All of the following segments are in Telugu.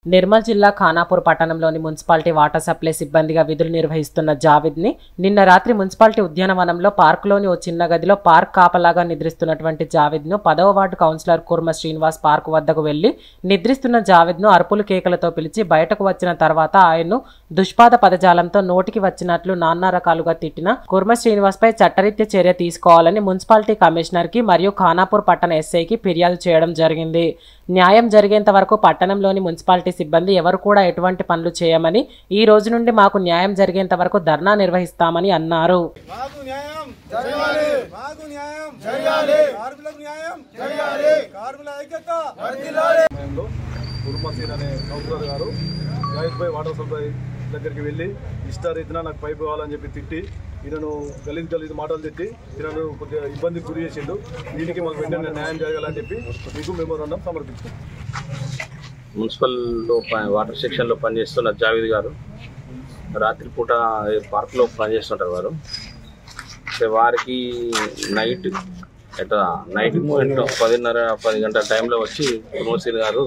నిర్మల్ జిల్లా ఖానాపూర్ పట్టణంలోని మున్సిపాలిటీ వాటర్ సప్లై సిబ్బందిగా విధులు నిర్వహిస్తున్న జావిద్ని నిన్న రాత్రి మున్సిపాలిటీ ఉద్యానవనంలో పార్కులోని ఓ చిన్న గదిలో పార్క్ కాపలాగా నిద్రిస్తున్నటువంటి జావిద్ను పదవ ward councillor Kurma Srinivas park వద్దకు వెళ్లి నిద్రిస్తున్న జావిద్ను అరుపులు కేకలతో పిలిచి బయటకు వచ్చిన తర్వాత ఆయన్ను దుష్పాద పదజాలంతో నోటికి వచ్చినట్లు నానా రకాలుగా తిట్టిన కుర్మ శ్రీనివాస్ పై చట్టరీత్య చర్య తీసుకోవాలని మున్సిపాలిటీ కమిషనర్ కి మరియు ఖానాపూర్ పట్టణ ఎస్ఐకి ఫిర్యాదు చేయడం జరిగింది న్యాయం జరిగేంత వరకు పట్టణంలోని మున్సిపాలిటీ సిబ్బంది ఎవరు కూడా ఎటువంటి పనులు చేయమని ఈ రోజు నుండి మాకు న్యాయం జరిగేంత వరకు ధర్నా నిర్వహిస్తామని అన్నారు మాకు న్యాయం జరగాలి మాకు న్యాయం జరగాలి కార్మికులకు న్యాయం జరగాలి కార్మికుల ఐక్యత సమయంలో కురుమసీన్ అనే కౌన్సిలర్ గారు జాయిద్ భాయ్ వాటర్ సప్లై దగ్గరికి వెళ్ళి ఇష్టారీతిన నాకు పైపు కావాలని చెప్పి తిట్టి ఈయనను గలీజ్ గలీజ్ మాటలు తిట్టి ఈయనను కొద్దిగా ఇబ్బందికి గురి చేసిండు దీనికి మాకు వెంటనే న్యాయం జరగాలని చెప్పి మీకు మెమోరాండం సమర్పించాం మున్సిపల్లో ప- వాటర్ సెక్షన్లో పనిచేస్తున్న జావేద్ గారు రాత్రిపూట పార్క్లో పనిచేస్తుంటారు వారు అయితే వారికి నైట్ ఎట్లా నైట్ ఎంతో పదిన్నర పది గంటల టైంలో వచ్చి కుమర్సీన్ గారు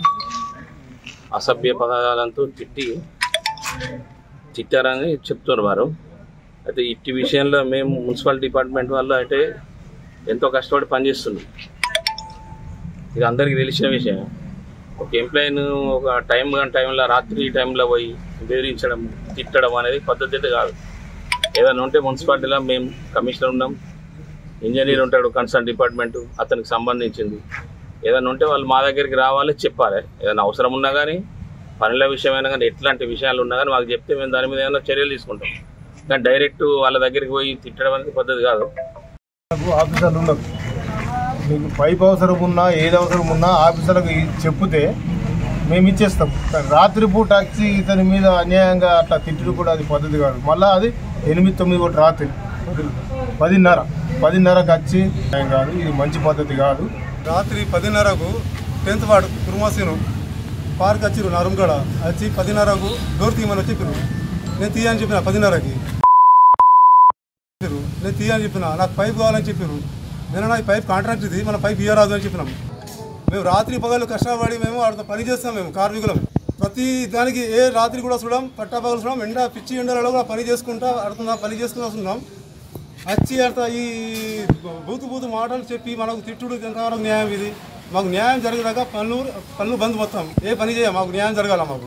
అసభ్య పదాలతో తిట్టి తిట్టారని చెప్తున్నారు వారు అయితే ఇట్టి విషయంలో మేము మున్సిపల్ డిపార్ట్మెంట్ వాళ్ళు అయితే ఎంతో కష్టపడి పనిచేస్తున్నాం ఇది అందరికీ తెలిసిన విషయం ఒక ఎంప్లాయీని ఒక టైం కానీ టైంలో రాత్రి టైంలో పోయి బెదిరించడం తిట్టడం అనేది పద్ధతి అయితే కాదు ఏదైనా ఉంటే మున్సిపాలిటీలో మేము కమిషనర్ ఉన్నాం ఇంజనీర్ ఉంటాడు కన్సర్న్ డిపార్ట్మెంట్ అతనికి సంబంధించింది ఏదైనా ఉంటే వాళ్ళు మా దగ్గరికి రావాలి చెప్పాలి ఏదైనా అవసరం ఉన్నా కానీ పనుల విషయమైనా కానీ ఎట్లాంటి విషయాలు ఉన్నా కానీ మాకు చెప్తే మేము దాని మీద ఏమైనా చర్యలు తీసుకుంటాం కానీ డైరెక్ట్ వాళ్ళ దగ్గరికి పోయి తిట్టడం అనేది పద్ధతి కాదు నాకు ఆఫీసర్లు ఉండవు మీకు పైప్ అవసరం ఉన్నా ఏది అవసరం ఉన్నా ఆఫీసర్లకు ఇ- చెప్తే మేము ఇచ్చేస్తాం కానీ రాత్రిపూట వచ్చి ఇతని మీద అన్యాయంగా అట్లా తిట్టుడు కూడా అది పద్ధతి కాదు మళ్ళీ అది ఎనిమిది తొమ్మిది కూడా రాత్రి పదిన్నర పదిన్నరకు వచ్చి న్యాయం కాదు ఇది మంచి పద్ధతి కాదు రాత్రి పదిన్నరకు టెన్త్ వార్డు కుర్మాసీను పార్క్ వచ్చిరు నరంగడ వచ్చి పదిన్నరకు డోర్ తీయమని చెప్పిరు నేను తీయని చెప్పిన పదిన్నరకి చెప్పారు నేను తీయని చెప్పిన నాకు పైప్ కావాలని చెప్పారు నేను నాకు పైప్ కాంట్రాక్ట్ ఇది మన పైప్ ఇయ్యరాదు అని చెప్పినాం మేము రాత్రి పగలు కష్టపడి మేము ఆడ పని చేస్తాం మేము కార్మికులం ప్రతి దానికి ఏ రాత్రి కూడా చూడం పట్టా పగలు చూడం ఎండ పిచ్చి ఎండలలో కూడా పని చేసుకుంటా ఆడుతున్నా పని చేసుకుని వస్తున్నాం వచ్చి అంత ఈ బూతు బూతు మాటలు చెప్పి మనకు తిట్టుడు ఎంతవరకు న్యాయం ఇది మాకు న్యాయం జరిగేదాకా పనులు పనులు బంద్ మొత్తం ఏ పని చేయ మాకు న్యాయం జరగాల మాకు